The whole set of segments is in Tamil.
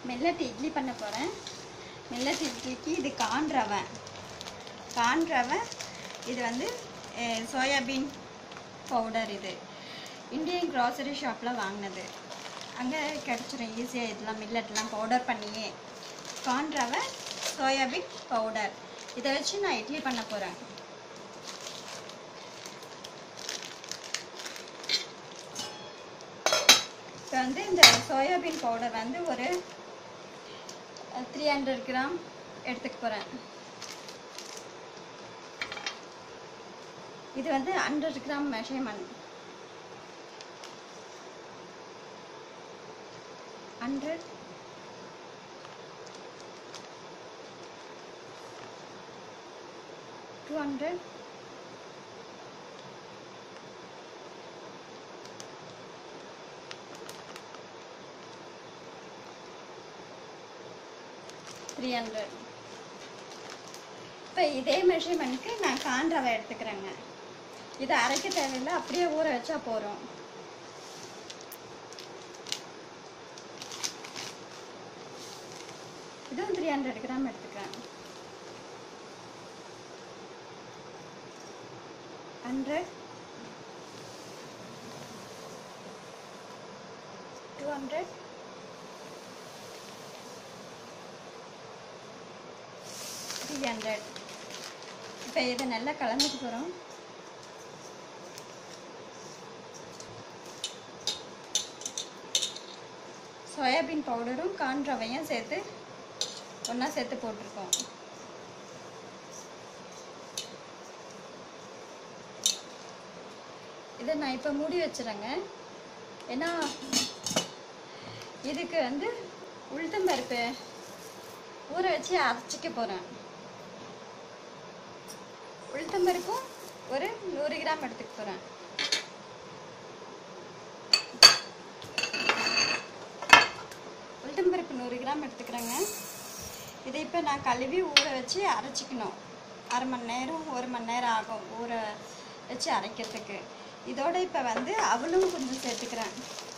மில்லட் இட்லி பண்ண போகிறேன் மில்லட் இட்லிக்கு இது கான் ரவை கான் ரவை இது வந்து அஹ், சோயாபீன் பவுடர் இது இந்தியன் க்ராசரி ஷாப்பில் வாங்கினது அங்கே கிடச்சிரும் ஈஸியாக இதெல்லாம் மில்லட்லாம் பவுடர் பண்ணியே கான் ரவை சோயாபீன் பவுடர் இதை வச்சு நான் இட்லி பண்ண போகிறேன் இப்போ வந்து இந்த சோயாபீன் பவுடர் வந்து ஒரு த்ரீ ஹண்ட்ரட் கிராம் எடுத்துக்க போகிறேன் இது வந்து hundred gram measurement hundred two hundred three hundred இப்போ இதே மெஷர்மெண்ட்க்கு நான் கான் ரவை எடுத்துக்கிறேங்க இதை அரைக்க தேவையில்லை அப்படியே ஊற வச்சா போகிறோம் இதுவும் த்ரீ ஹண்ட்ரட் கிராம் எடுத்துக்கிறேன் hundred two hundred three hundred இப்போ இதை நல்லா கலந்துட்டு போகிறோம் சோயாபீன் பவுடரும் கான் ரவையும் சேர்த்து ஒன்றா சேர்த்து போட்டிருக்கோம் இதை நான் இப்போ மூடி வச்சுறேங்க ஏன்னா இதுக்கு வந்து உளுத்தம் பருப்பு ஊற வச்சு அரைச்சிக்க போகிறேன் உளுத்தம் பருப்பும் ஒரு நூறு கிராம் எடுத்துக்க போகிறேன் உளுத்தம் பருப்பு நூறு கிராம் எடுத்துக்கிறேங்க இதை இப்போ நான் கழுவி ஊற வச்சு அரைச்சிக்கணும் அரை மணி நேரம் ஒரு மணி நேரம் ஆகும் ஊற வச்சு அரைக்கிறதுக்கு இதோட இப்போ வந்து அவளும் கொஞ்சம் சேர்த்துக்கிறேன்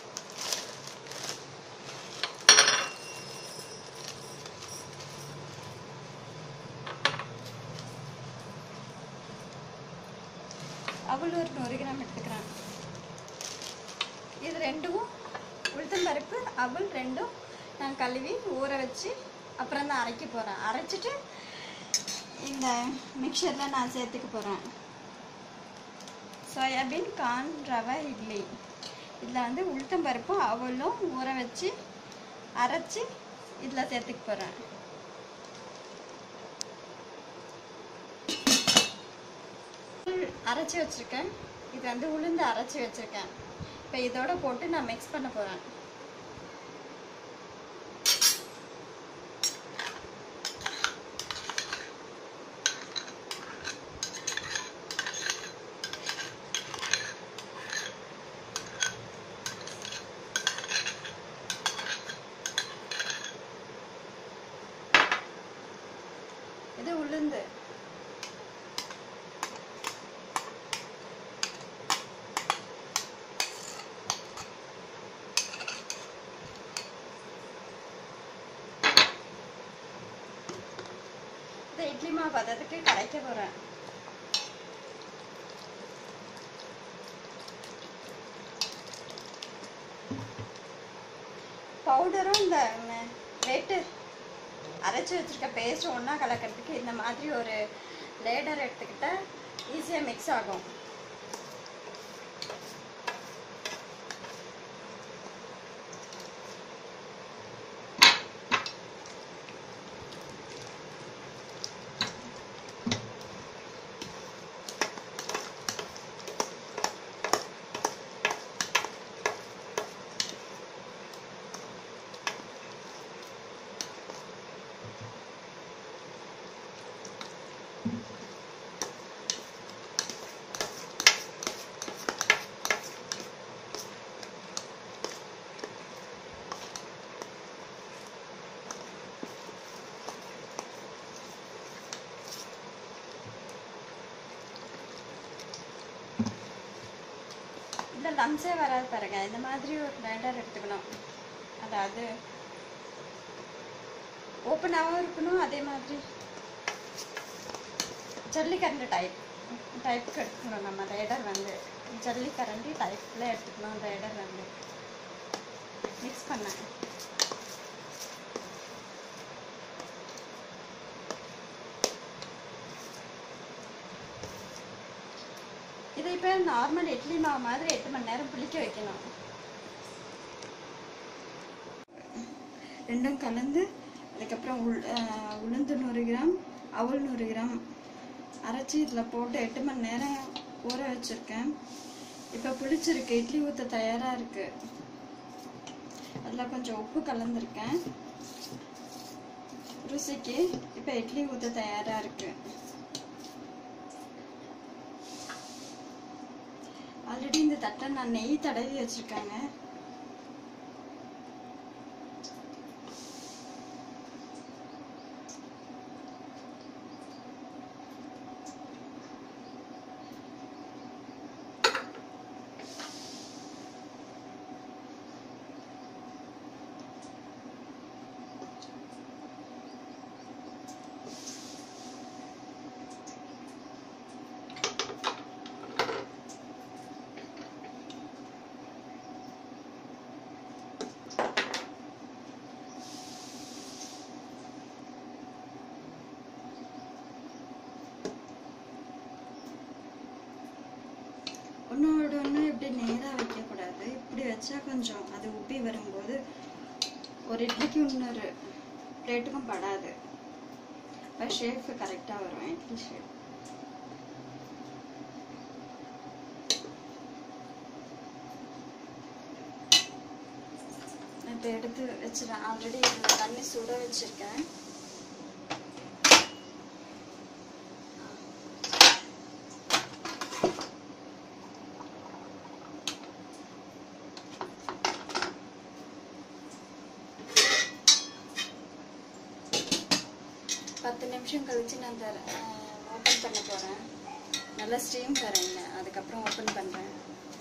அவள் ஒரு நூறு கிராம் எடுத்துக்கிறேன் இது ரெண்டும் உளுத்தம் பருப்பு அவள் ரெண்டும் நான் கழுவி ஊற வச்சு அப்புறம் தான் அரைக்க போகிறேன் அரைச்சிட்டு இந்த மிக்சரில் நான் சேர்த்துக்க போகிறேன் சோயாபீன் கார்ன் ரவை இட்லி இதில் வந்து உளுத்தம் பருப்பும் அவலும் ஊற வச்சு அரைச்சி இதில் சேர்த்துக்க போகிறேன் அரைச்சி வச்சுருக்கேன் இது வந்து உளுந்து அரைச்சி வச்சுருக்கேன் இப்போ இதோட போட்டு நான் மிக்ஸ் பண்ண போகிறேன் இது உளுந்து இந்த இட்லி மாவு பதத்துக்கு கரைக்க போகிறேன் பவுடரும் இந்த வெட்டு அரைச்சி வச்சிருக்க பேஸ்ட் ஒன்றா கலக்கிறதுக்கு இந்த மாதிரி ஒரு லேடர் எடுத்துக்கிட்டா ஈஸியாக மிக்ஸ் ஆகும் இந்த லம்ஸே வராது பாருங்க இந்த மாதிரி ஒரு கிரைண்டர் எடுத்துக்கணும் அதாவது ஓப்பனாகவும் இருக்கணும் அதே மாதிரி ஜல்லிக்கரண்டி டைப் டைப்புக்கு எடுத்துக்கணும் நம்ம ரைடர் வந்து ஜல்லிக்கரண்டி டைப்பில் எடுத்துக்கணும் ரைடர் வந்து மிக்ஸ் பண்ணேன் இதை இப்போ நார்மல் இட்லி மாவு மாதிரி எட்டு மணி நேரம் புளிக்க வைக்கணும் ரெண்டும் கலந்து அதுக்கப்புறம் உள் அஹ் உளுந்து நூறு கிராம் அவல் நூறு கிராம் அரைச்சி இதில் போட்டு எட்டு மணி நேரம் ஊற வச்சுருக்கேன் இப்போ புளிச்சிருக்கு இட்லி ஊற்ற தயாராக இருக்குது அதில் கொஞ்சம் உப்பு கலந்துருக்கேன் ருசிக்கு இப்போ இட்லி ஊற்ற தயாராக இருக்குது ஆல்ரெடி இந்த தட்டை நான் நெய் தடவி வச்சுருக்கேங்க ஒன்றோட ஒன்று இப்படி நேராக வைக்கக்கூடாது இப்படி வச்சா கொஞ்சம் அது உப்பி வரும்போது ஒரு இட்லிக்கு இன்னொரு பிளேட்டுக்கும் படாது இப்போ ஷேப் கரெக்டாக வரும் இட்லி ஷேப் இப்போ எடுத்து வச்சிடறேன் ஆல்ரெடி தண்ணி சுட வச்சிருக்கேன் பத்து நிமிஷம் கழிச்சு நான் தர ஓப்பன் பண்ண போகிறேன் நல்லா ஸ்டீம் தரேங்க அதுக்கப்புறம் ஓப்பன் பண்ணுறேன்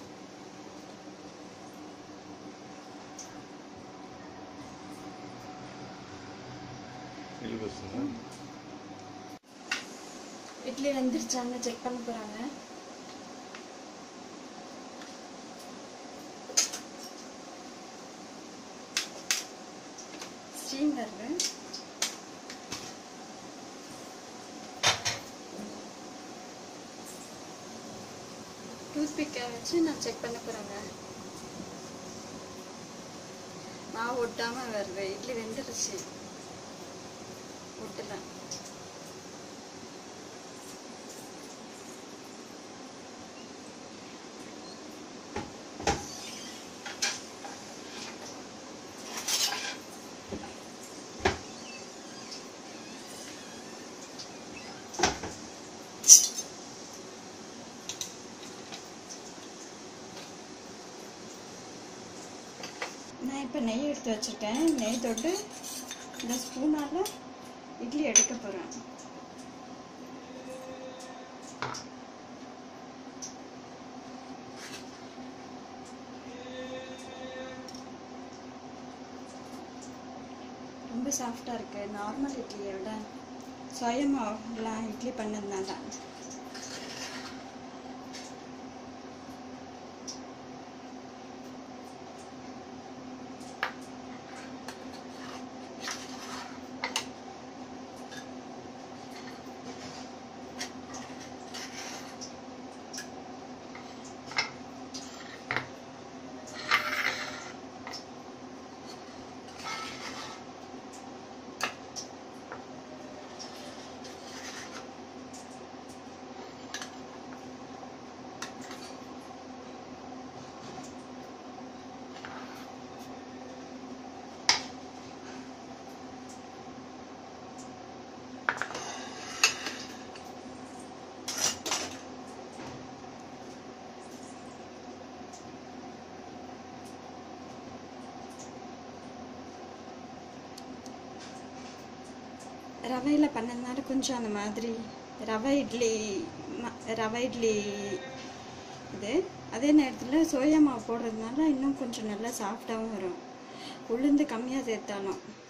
இலவசமா இட்லி வெந்துருச்சான்னு செக் பண்ண போகிறாங்க ஸ்டீம் வருது டூத் பிக்கை வச்சு நான் செக் பண்ண போகிறேங்க மாவு ஒட்டாமல் வருது இட்லி வெந்துருச்சு ஒட்டல நான் இப்போ நெய் எடுத்து வச்சுருக்கேன் நெய் தொட்டு இந்த ஸ்பூனால் இட்லி எடுக்க போகிறேன் ரொம்ப சாஃப்டாக இருக்குது நார்மல் இட்லியை விட சோயா மாவுலாம் இட்லி பண்ணதுனால ரவையில் பண்ணதுனால கொஞ்சம் அந்த மாதிரி ரவை இட்லி ம- ரவை இட்லி இது அதே நேரத்தில் சோயா மாவு போடுறதுனால இன்னும் கொஞ்சம் நல்லா சாஃப்டாகவும் வரும் உளுந்து கம்மியாக சேர்த்தாலும்